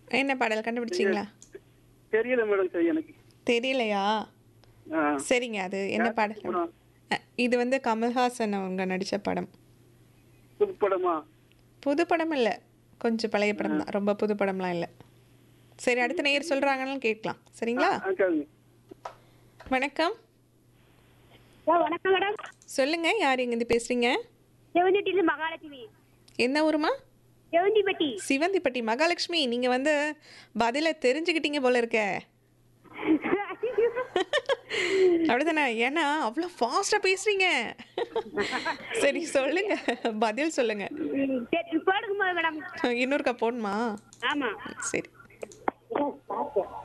என்ன பாடல் கண்டுபிடிச்சிங்களா தெரியல மேடம் சரி எனக்கு தெரியலையா ஆ. சரிங்க அது என்ன பாடல் படம். அஹ், இது வந்து கமல்ஹாசன் அவங்க நடித்த படம் புது படமா புது படம் இல்லை கொஞ்சம் பழைய படம் தான் ரொம்ப புது படம்லாம் இல்லை சரி அடுத்த நேயர் சொல்கிறாங்கன்னு கேட்கலாம் சரிங்களா ஆ, கேளுங்க. வணக்கம் வணக்கம் மேடம் சொல்லுங்க யார் இங்கேருந்து பேசுறீங்க செவந்திட்டில மகாலட்சுமி என்ன ஊருமா செவந்திப்பட்டி சிவந்திப்பட்டி மகாலட்சுமி நீங்க வந்து பதில தெரிஞ்சுக்கிட்டீங்க போல இருக்க அப்படிதானே ஏன்னா அவ்வளோ ஃபாஸ்ட்டாக பேசுறீங்க சரி சொல்லுங்க பதில் சொல்லுங்க ம், சரி போடுங்க மேடம் இன்னொருக்கா போடணுமா ஆமா சரி